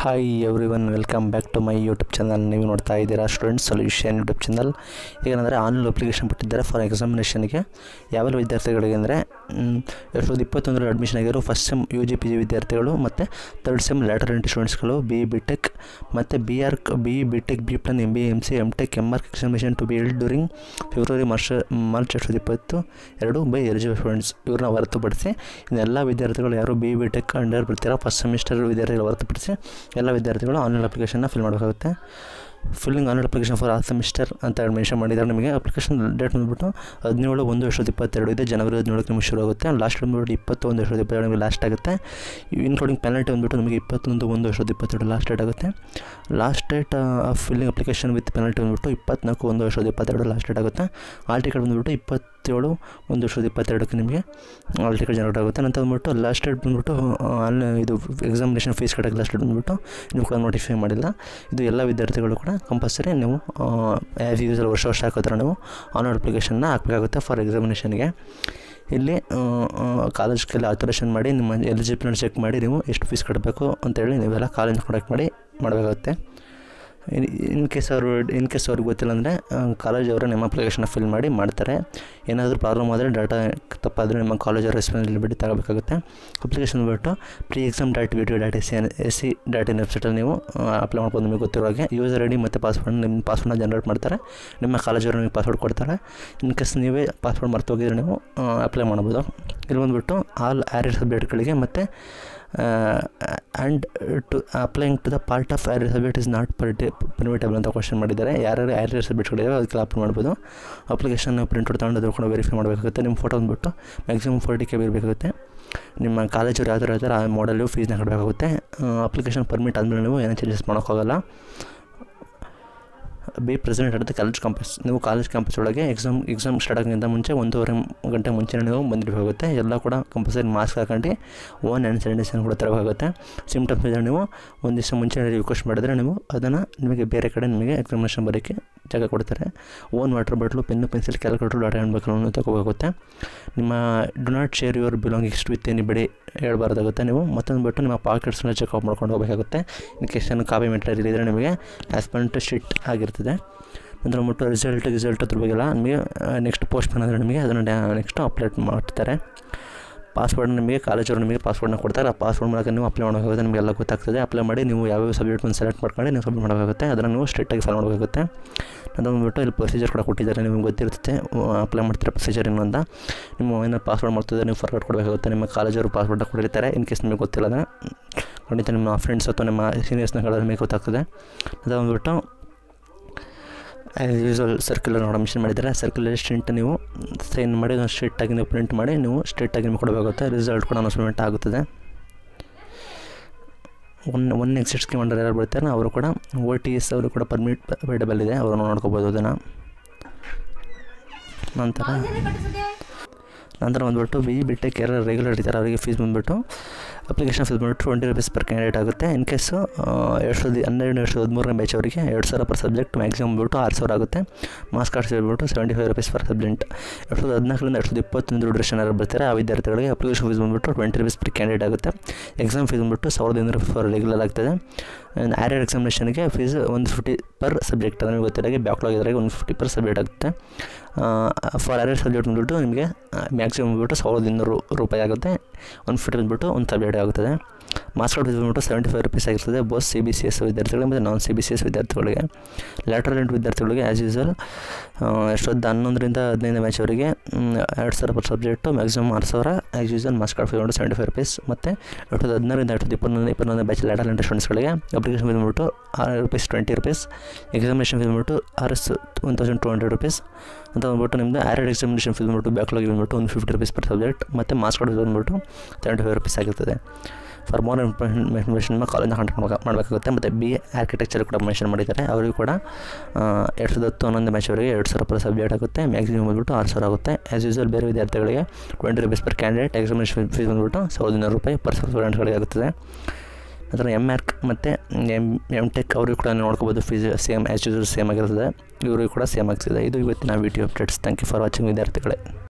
hi everyone welcome back to my YouTube channel ನೀವು ನೋಡ್ತಾ ಇದ್ದೀರಾ ಸ್ಟೂಡೆಂಟ್ ಸೊಲ್ಯೂಷನ್ ಯೂಟ್ಯೂಬ್ ಚಾನಲ್ ಏನಂದರೆ online application ಬಿಟ್ಟಿದ್ದಾರೆ ಫಾರ್ ಎಕ್ಸಾಮಿನೇಷನ್ಗೆ ಯಾವೆಲ್ಲ ವಿದ್ಯಾರ್ಥಿಗಳಿಗೆ ಅಂದರೆ ಎರಡು ಸಾವಿರದ ಇಪ್ಪತ್ತೊಂದರಲ್ಲಿ ಅಡ್ಮಿಷನ್ ಆಗಿರೋ first sem U G P G ವಿದ್ಯಾರ್ಥಿಗಳು ಮತ್ತು ತರ್ಡ್ ಸೆಮ್ ಲ್ಯಾಟರ್ ಎಂಟ್ರಿ ಸ್ಟೂಡೆಂಟ್ಸ್ಗಳು ಬಿ ಬಿ ಟೆಕ್ ಮತ್ತು B R B B tech B plan M B M C M tech M arch examination to be held during February March March ಎರಡು ಸಾವಿರದ ಇಪ್ಪತ್ತು ಎರಡು by eligible students ಇವ್ರನ್ನ ಹೊರತುಪಡಿಸಿ ಇನ್ನೆಲ್ಲ ವಿದ್ಯಾರ್ಥಿಗಳು ಯಾರು ಬಿ ಬಿ ಟೆಕ್ ಅಂಡರ್ ಬರ್ತೀರಾ ಫಸ್ಟ್ ಸೆಮಿಸ್ಟರ್ ವಿದ್ಯಾರ್ಥಿಗಳು ಹೊರತುಪಡಿಸಿ ಎಲ್ಲ ವಿದ್ಯಾರ್ಥಿಗಳು ಆನ್ಲೈನ್ ಅಪ್ಲಿಕೇಶನ್ನ ಫಿಲ್ ಮಾಡಬೇಕಾಗುತ್ತೆ ಫಿಲ್ಲಿಂಗ್ ಆನ್ಲೈನ್ ಅಪ್ಲಿಕೇಶನ್ ಫಾರ್ ಆ ಸೆಮಿಸ್ಟರ್ ಅಂತ ಮೆನ್ಷನ್ ಮಾಡಿದ್ದಾರೆ ನಿಮಗೆ ಅಪ್ಲಿಕೇಶನ್ ಡೇಟ್ ಬಂದುಬಿಟ್ಟು ಹದಿನೇಳು ಒಂದು ವರ್ಷದ ಇಪ್ಪತ್ತೆರಡು ಇದೆ ಜನವರಿ ಹದಿನೇಳಕ್ಕೆ ನಿಮಗೆ ಶುರು ಆಗುತ್ತೆ ಲಾಸ್ಟ್ ಬಂದುಬಿಟ್ಟು ಇಪ್ಪತ್ತೊಂದು ವರ್ಷದ ಇಪ್ಪತ್ತೆರಡು ನಿಮಗೆ ಲಾಸ್ಟ್ ಆಗುತ್ತೆ ಇನ್ಕ್ಲೂಡಿಂಗ್ ಪೆನಾಲ್ಟಿ ಬಂದುಬಿಟ್ಟು ನಿಮಗೆ ಇಪ್ಪತ್ತೊಂದು ಒಂದು ವರ್ಷದ ಇಪ್ಪತ್ತೆರಡು ಲಾಸ್ಟ್ ಡೇಟ್ ಆಗುತ್ತೆ last date of filling application with penalty ಬಂದುಬಿಟ್ಟು ಇಪ್ಪತ್ನಾಲ್ಕು ಒಂದು ವರ್ಷದ ಇಪ್ಪತ್ತೆರಡು ಲಾಸ್ಟ್ ಡೇಟ್ ಆಗುತ್ತೆ ಆಲ್ ಟಿಕೆಟ್ ಬಂದುಬಿಟ್ಟು ಇಪ್ಪತ್ತೇಳು ಒಂದು ವರ್ಷದ ಇಪ್ಪತ್ತೆರಡಕ್ಕೆ ನಿಮಗೆ ಆಲ್ ಟಿಕೆಟ್ ಜನರೇಟ್ ಆಗುತ್ತೆ ನಂತರ ಬಂದುಬಿಟ್ಟು ಲಾಸ್ಟ್ ಡೇಟ್ ಬಂದುಬಿಟ್ಟು ಆನ್ಲೈನ್ ಇದು ಎಕ್ಸಾಮಿನೇಷನ್ ಫೀಸ್ ಕಟ್ಟಕ್ಕೆ ಲಾಸ್ಟ್ ಡೇಟ್ ಬಂದುಬಿಟ್ಟು ನೀವು ಕೂಡ ನೋಟಿಫೈ ಮಾಡಿಲ್ಲ ಇದು ಎಲ್ಲ ವಿದ್ಯಾರ್ಥಿಗಳು ಕೂಡ ಕಂಪಲ್ಸರಿ ನೀವು ಆ್ಯಸ್ ಯೂಸಲ್ ವರ್ಷ ವರ್ಷ ಹಾಕೋ ಥರ ನೀವು ಆನ್ಲೈನ್ ಅಪ್ಲಿಕೇಶನ್ನ ಹಾಕಬೇಕಾಗುತ್ತೆ ಫಾರ್ ಎಕ್ಸಾಮಿನೇಷನ್ಗೆ ಇಲ್ಲಿ ಕಾಲೇಜ್ಗೆಲ್ಲ ಆಥರೇಷನ್ ಮಾಡಿ ನಿಮ್ಮ ಎಲಿಜಿಬಿಲಿಟಿ ಚೆಕ್ ಮಾಡಿ ನೀವು ಎಷ್ಟು ಫೀಸ್ ಕಟ್ಟಬೇಕು ಅಂತೇಳಿ ನೀವೆಲ್ಲ ಕಾಲೇಜ್ ಕಾಂಟ್ಯಾಕ್ಟ್ ಮಾಡಿ ಮಾಡಬೇಕಾಗುತ್ತೆ ಇನ್ ಕೇಸ್ ಅವರು ಇನ್ ಕೇಸ್ ಅವ್ರಿಗೆ ಗೊತ್ತಿಲ್ಲ ಅಂದರೆ ಕಾಲೇಜ್ ಅವರು ನಿಮ್ಮ ಅಪ್ಲಿಕೇಶನ್ನ ಫಿಲ್ ಮಾಡಿ ಮಾಡ್ತಾರೆ ಏನಾದರೂ ಪ್ರಾಬ್ಲಮ್ ಆದರೆ ಡಾಟಾ ತಪ್ಪಾದರೆ ನಿಮ್ಮ ಕಾಲೇಜ್ ರೆಸ್ಪಾನ್ಸಿಬಿಲಿಟಿ ತಗೋಬೇಕಾಗುತ್ತೆ ಅಪ್ಲಿಕೇಶನ್ ಬಿಟ್ಟು pre exam dot video dot S C N S C dot in ವೆಬ್ಸೈಟಲ್ಲಿ ನೀವು ಅಪ್ಲೈ ಮಾಡ್ಬೋದು ನಿಮಗೆ ಗೊತ್ತಿರೋ ಹಾಗೆ ಯೂಸರ್ ಐ ಡಿ ಮತ್ತು ಪಾಸ್ವರ್ಡ್ ನಿಮ್ಮ ಪಾಸ್ವರ್ಡ್ನ ಜನರೇಟ್ ಮಾಡ್ತಾರೆ ನಿಮ್ಮ ಕಾಲೇಜವರು ನಿಮಗೆ ಪಾಸ್ವರ್ಡ್ ಕೊಡ್ತಾರೆ ಇನ್ ಕೇಸ್ ನೀವೇ ಪಾಸ್ವರ್ಡ್ ಮರ್ತೋಗಿದ್ರೆ ನೀವು ಅಪ್ಲೈ ಮಾಡ್ಬೋದು ಇಲ್ಲಿ ಬಂದುಬಿಟ್ಟು ಆಲ್ ಆ್ಯರಿಯರ್ ಸಬ್ಜೆಕ್ಟ್ಗಳಿಗೆ ಮತ್ತು and to applying to the part of arrear subject is not ಪರ್ಟಿ ಪರ್ಮಿಟೇಬಲ್ ಅಂತ ಕ್ವಶನ್ ಮಾಡಿದ್ದಾರೆ ಯಾರ್ಯಾರು ಆ್ಯರಿಯರ್ ಸಬ್ಜೆಕ್ಟ್ಗಳಿವೆ ಅದಕ್ಕೆ ಅಪ್ಲೈ ಮಾಡ್ಬೋದು ಅಪ್ಲಿಕೇಶನ್ ಪ್ರಿಂಟ್ಔಟ್ ತೊಗೊಂಡು ಅದ್ರ ಕೂಡ ವೆರಿಫೈ ಮಾಡಬೇಕಾಗುತ್ತೆ ನಿಮ್ಮ ಫೋಟೋ ಬಂದುಬಿಟ್ಟು ಮ್ಯಾಕ್ಸಿಮಮ್ ಫೋರ್ಟಿ ಕೆ ಇರಬೇಕಾಗುತ್ತೆ ನಿಮ್ಮ ಕಾಲೇಜವ್ರು ಯಾವ್ದಾರು ಹೇಳ್ತಾರೆ ಆ ಮಾಡಲು ಫೀಸ್ನ ಕಟ್ಟಬೇಕಾಗುತ್ತೆ ಅಪ್ಲಿಕೇಶನ್ ಪರ್ಮಿಟ್ ಆದಮೇಲೆ ನೀವು ಏನೋ ಚೇಂಜಸ್ ಮಾಡೋಕ್ಕಾಗಲ್ಲ be present at the college campus ನೀವು ಕಾಲೇಜ್ ಕ್ಯಾಂಪಸ್ ಒಳಗೆ ಎಕ್ಸಾಮ್ ಎಕ್ಸಾಮ್ ಸ್ಟಾರ್ಟ್ ಆಗೋಕ್ಕಿಂತ ಮುಂಚೆ ಒಂದೂವರೆ ಗಂಟೆ ಮುಂಚೆ ನೀವು ಬಂದಿರಬೇಕಾಗುತ್ತೆ ಎಲ್ಲ ಕೂಡ ಕಂಪಲ್ಸರಿ ಮಾಸ್ಕ್ ಹಾಕೊಂಡು ಓನ್ ಹ್ಯಾಂಡ್ ಸ್ಯಾನಿಟೈಸರ್ ಕೂಡ ತರಬೇಕಾಗುತ್ತೆ ಸಿಮ್ಟಮ್ಸ್ ಇದ್ದರೆ ನೀವು ಒಂದು ದಿವಸ ಮುಂಚೆ ರಿಕ್ವೆಸ್ಟ್ ಮಾಡಿದ್ರೆ ನೀವು ಅದನ್ನು ನಿಮಗೆ ಬೇರೆ ಕಡೆ ನಿಮಗೆ ಎಕ್ಸಾಮಿನೇಷನ್ ಬರೋಕ್ಕೆ ಜಾಗ ಕೊಡ್ತಾರೆ own water bottle pen pencil calculator data ಹ್ಯಾಂಡ್ಬೇಕನ್ನು ತಗೋಬೇಕಾಗುತ್ತೆ ನಿಮ್ಮ do not share your belongings with anybody ಹೇಳ್ಬಾರ್ದಾಗುತ್ತೆ ನೀವು ಮತ್ತೊಂದು ಬಿಟ್ಟು ನಿಮ್ಮ ಪಾಕೆಟ್ಸ್ನ ಚೆಕ್ಔಟ್ ಮಾಡ್ಕೊಂಡು ಹೋಗಬೇಕಾಗುತ್ತೆ ಇನ್ ಕೇಸ್ ಏನು ಕಾಪಿ ಮೆಟೀರಿಯಲ್ ಇದ್ದರೆ ನಿಮಗೆ ಆಸ್ಪೆಂಟ್ ಶಿಟ್ ಆಗಿರ್ತದೆ ನಂತರ ಬಿಟ್ಟು ರಿಸಲ್ಟ್ ರಿಸಲ್ಟ್ ಅದ್ರ ಬಗ್ಗೆಲ್ಲ ನಿಮಗೆ ನೆಕ್ಸ್ಟ್ ಪೋಸ್ಟ್ ಬಂದರೆ ನಿಮಗೆ ಅದನ್ನು ನೆಕ್ಸ್ಟ್ ಅಪ್ಲೋಡ್ ಮಾಡ್ತಾರೆ ಪಾಸ್ವರ್ಡ್ ನಿಮಗೆ ಕಾಲೇಜವ್ರು ನಿಮಗೆ ಪಾಸ್ವರ್ಡ್ನ ಕೊಡ್ತಾರೆ ಆ ಪಾಸ್ವರ್ಡ್ ಮೂಲಕ ನೀವು ಅಪ್ಲೈ ಮಾಡಬೇಕಾಗುತ್ತೆ ನಿಮಗೆಲ್ಲ ಗೊತ್ತಾಗ್ತದೆ ಅಪ್ಲೈ ಮಾಡಿ ನೀವು ಯಾವ್ಯಾವ ಸಬ್ಜೆಕ್ಟ್ನ ಸೆಲೆಕ್ಟ್ ಮಾಡ್ಕೊಂಡು ನೀವು ಸಬ್ಮಿಟ್ ಮಾಡಬೇಕಾಗುತ್ತೆ ಅದನ್ನು ನೀವು ಸ್ಟ್ರಿಕ್ಟಾಗಿ ಫಾಲೋ ಮಾಡಬೇಕಾಗುತ್ತೆ ಅದು ಬಂದುಬಿಟ್ಟು ಇಲ್ಲಿ ಪ್ರೊಸೀಜರ್ ಕೂಡ ಕೊಟ್ಟಿದ್ದಾರೆ ನಿಮಗೆ ಗೊತ್ತಿರುತ್ತೆ ಅಪ್ಲೈ ಮಾಡ್ತಿರೋ ಪ್ರೊಸೀಜರ್ ಏನು ಅಂತ ನಿಮ್ಮ ಏನೋ ಪಾಸ್ವರ್ಡ್ ಮಾಡ್ತಿದ್ರೆ ನೀವು ಫಾರ್ವರ್ಡ್ ಕೊಡಬೇಕಾಗುತ್ತೆ ನಿಮ್ಮ ಕಾಲೇಜವರು ಪಾಸ್ವರ್ಡ್ನ ಕೊಟ್ಟಿರ್ತಾರೆ ಇನ್ ಕೇಸ್ ನಿಮಗೆ ಗೊತ್ತಿಲ್ಲ ಅಂದರೆ ಖಂಡಿತ ನಿಮ್ಮ ಫ್ರೆಂಡ್ಸ್ ಅಥವಾ ನಿಮ್ಮ ಸೀನಿಯರ್ಸ್ನ ಕೇಳೋದು ನಿಮಗೆ ಗೊತ್ತಾಗ್ತದೆ ಅದು ಬಂದುಬಿಟ್ಟು ಆ್ಯಸ್ ಯೂಸ್ವಲ್ ಸರ್ಕ್ಯುಲರ್ ನೋಡೋ ಮಿಷನ್ ಮಾಡಿದ್ದಾರೆ ಸರ್ಕ್ಯುಲರ್ ಸ್ಟ್ರಿಂಟ್ ನೀವು ಸೈನ್ ಮಾಡಿ ಅದನ್ನು ಸ್ಟ್ರಿಕ್ಟಾಗಿ ನೀವು ಪ್ರಿಂಟ್ ಮಾಡಿ ನೀವು ಸ್ಟ್ರಿಕ್ಟಾಗಿ ನಿಮಗೆ ಕೊಡಬೇಕಾಗುತ್ತೆ ರಿಸಲ್ಟ್ ಕೂಡ ಅನೌನ್ಸ್ಮೆಂಟ್ ಆಗುತ್ತದೆ one one exit scheme under ಯಾರು ಬರ್ತಾರೆ ಅವರು ಕೂಡ ಓ ಟಿ ಎಸ್ ಅವರು ಕೂಡ ಪರ್ಮಿಟ್ ಅವೈಲೇಬಲ್ ಇದೆ ಅವರು ನೋಡ್ಕೋಬೋದು ಅದನ್ನು ನಂತರ ನಂತರ ಬಂದುಬಿಟ್ಟು ಬಿ ಬಿ ಟೆಕ್ ಯಾರು ರೆಗ್ಯುಲರ್ ಇದ್ದಾರೆ ಅವರಿಗೆ ಫೀಸ್ ಬಂದುಬಿಟ್ಟು ಅಪ್ಲಿಕೇಶನ್ ಫೀಸ್ ಬಂದುಬಿಟ್ಟು ಟ್ವೆಂಟಿ ರುಪೀಸ್ ಪರ್ ಕ್ಯಾಂಡಿಡೇಟ್ ಆಗುತ್ತೆ ಇನ್ ಕೇಸು ಎರಡು ಸಾವಿರದ ಹನ್ನೆರಡು ಎರಡು ಸಾವಿರದ ಹದಿಮೂರನೇ ಬ್ಯಾಚ್ ಅವರಿಗೆ ಎರಡು ಸಾವಿರ ಪರ್ ಸಬ್ಜೆಕ್ಟ್ ಮ್ಯಾಕ್ಸಿಮಮ್ ಬಂದುಬಿಟ್ಟು ಆರು ಸಾವಿರ ಆಗುತ್ತೆ ಮಾರ್ಕ್ಸ್ ಕಾರ್ಡ್ಸ್ ಹೇಳ್ಬಿಟ್ಟು seventy five rupees per subject ಎರಡು ಸಾವಿರದ ಹದಿನಾಲ್ಕರಿಂದ ಎರಡು ಸಾವಿರದ ಇಪ್ಪತ್ತೊಂದು ಡ್ಯೂರೇಷನ್ ಯಾರು ಬರ್ತಾರೆ ಆ ವಿದ್ಯಾರ್ಥಿಗಳಿಗೆ ಅಪ್ಲಿಕೇಶನ್ ಫೀಸ್ ಬಂದುಬಿಟ್ಟು ಟ್ವೆಂಟಿ ರುಪೀಸ್ ಪರ್ ಕ್ಯಾಂಡಿಡೇಟ್ ಆಗುತ್ತೆ ಎಕ್ಸಾಮ್ ಫೀಸ್ ಬಂದುಬಿಟ್ಟು ಸಾವಿರದ ಇನ್ನೂರು ರೂಪಾಯಿ ಫರ್ ರೆಗ್ಯುಲರ್ ಆಗ್ತದೆ ಆ್ಯರಿಯರ್ ಎಕ್ಸಾಮಿನೇಷನ್ಗೆ ಫೀಸ್ ಒಂದು ಫಿಫ್ಟಿ ಪರ್ ಸಬ್ಜೆಕ್ಟ್ ನಮಗೆ ಗೊತ್ತಿರೋಗೆ ಬ್ಯಾಕ್ಲಾಗ್ ಇದ್ರಾಗೆ ಒಂದು ಫಿಫ್ಟಿ ಪರ್ ಸಬ್ಜೆಕ್ಟ್ ಆಗುತ್ತೆ ಫಾರ್ ಆ್ಯರಿಯರ್ ಸಬ್ಜೆಕ್ಟ್ ಬಂದುಬಿಟ್ಟು ನಿಮಗೆ ಮ್ಯಾಕ್ಸಿಮಮ್ ಬಂದುಬಿಟ್ಟು ಸಾವಿರದ ಇನ್ನೂರು ರೂಪಾಯಿ ಆಗುತ್ತೆ ಒಂದು ಫಿಫ್ಟಿ ಬಂದುಬಿಟ್ಟು ಒಂದು ಸಬ್ಜೆಕ್ಟ್ ಆಗುತ್ತದೆ ಮಾರ್ಕ್ಸ್ ಕಾರ್ಡ್ ಫೀಸ್ ಬಂದುಬಿಟ್ಟು ಸೆವೆಂಟಿ ಫೈವ್ ರುಪೀಸ್ ಆಗಿರ್ತದೆ ಬೋಸ್ ಸಿ ಬಿ ಸಿ ಎಸ್ ವಿದ್ಯಾರ್ಥಿಗಳಿಗೆ ಮತ್ತು non C B C S ವಿದ್ಯಾರ್ಥಿಗಳಿಗೆ ಲ್ಯಾಟರ್ ಎಂಟ್ ವಿದ್ಯಾರ್ಥಿಗಳಿಗೆ ಆ್ಯಸ್ ಯೂಸಲ್ ಎಷ್ಟೊಂದು ಹನ್ನೊಂದರಿಂದ ಹದಿನೈದು ಬ್ಯಾಚ್ ಅವರಿಗೆ ಎರಡು ಸಾವಿರ ಪರ್ ಸಬ್ಜೆಕ್ಟು ಮ್ಯಾಕ್ಸಿಮಮ್ ಆರು ಸಾವಿರ as usual marks card fees ಬಂದು ಸೆವೆಂಟಿ ಫೈವ್ ರುಪೀಸ್ ಮತ್ತು ಎರಡು ಸಾವಿರದ ಹದಿನಾರರಿಂದ ಎರಡು ಸಾವಿರದ ಇಪ್ಪತ್ತೊಂದು ಇಪ್ಪತ್ತೊಂದು ಬ್ಯಾಚ್ ಲ್ಯಾಟರ್ ಎಂಟ್ ಸ್ಟೂಡೆಂಟ್ಸ್ಗಳಿಗೆ ಅಪ್ಲಿಕೇಶನ್ ಫೀಸ್ ಬಂದುಬಿಟ್ಟು ಆರು rupees twenty rupees examination fees ಬಂದುಬಿಟ್ಟು R S one thousand two hundred rupees ಅಂತ ಬಂದ್ಬಿಟ್ಟು ನಿಮ್ಮದು ಆ್ಯರಿಯರ್ ಎಕ್ಸಾಮಿನೇಷನ್ ಫೀಸ್ ಬಂದುಬಿಟ್ಟು ಬ್ಯಾಕ್ಲಾಗ್ ಬಂದುಬಿಟ್ಟು ಒಂದು ಫಿಫ್ಟಿ ರುಪೀಸ್ ಪರ್ ಸಬ್ಜೆಕ್ಟ್ ಮತ್ತು ಮಾರ್ಕ್ಸ್ ಕಾರ್ಡ್ ಬಂದುಬಿಟ್ಟು ಸೆವೆಂಟಿ ಫೈವ್ ರುಪೀಸ್ ಆಗಿರ್ತದೆ ಫಾರ್ ಮೋರ್ ಇನ್ಫಾರ್ಮೇಷನ್ ಕಾಲೇಜ್ನ ಕಾಂಟ್ಯಾಕ್ಟ್ ಮಾಡಬೇಕಾಗುತ್ತೆ ಮತ್ತು ಬಿ ಎ ಆರ್ಕಿಟೆಕ್ಚರ್ ಕೂಡ ಮೆನ್ಷನ್ ಮಾಡಿದ್ದಾರೆ ಅವರಿಗೂ ಕೂಡ ಎರಡು ಸಾವಿರದ ಹತ್ತು ಹನ್ನೊಂದು ಬ್ಯಾಚ್ ಅವರಿಗೆ ಎರಡು ಸಾವಿರ ಪರ್ ಸಬ್ಜೆಕ್ಟ್ ಆಗುತ್ತೆ ಮ್ಯಾಕ್ಸಿಮಮ್ ಬಂದುಬಿಟ್ಟು ಆರು ಸಾವಿರ ಆಗುತ್ತೆ ಆ್ಯಸ್ ಯೂಸಲ್ ಬೇರೆ ವಿದ್ಯಾರ್ಥಿಗಳಿಗೆ twenty rupees per candidate examination fees ಬಂದುಬಿಟ್ಟು ಸಾವಿರದ ಇನ್ನೂರು ರೂಪಾಯಿ ಪರ್ ಸ್ಟೂಡೆಂಟ್ಗಳಿಗೆ ಆಗುತ್ತದೆ ಅದರ ಎಮ್ ಆರ್ಕ್ ಮತ್ತು ಎಮ್ ಎಮ್ ಟೆಕ್ ಅವ್ರಿಗೆ ಕೂಡ ನೋಡ್ಕೋಬೋದು fees same as usual same ಆಗಿರ್ತದೆ ಇವ್ರಿಗೂ ಕೂಡ ಸೇಮ್ ಆಗ್ತಿದೆ ಇದು ಇವತ್ತಿನ video updates thank you for watching ವಿದ್ಯಾರ್ಥಿಗಳೇ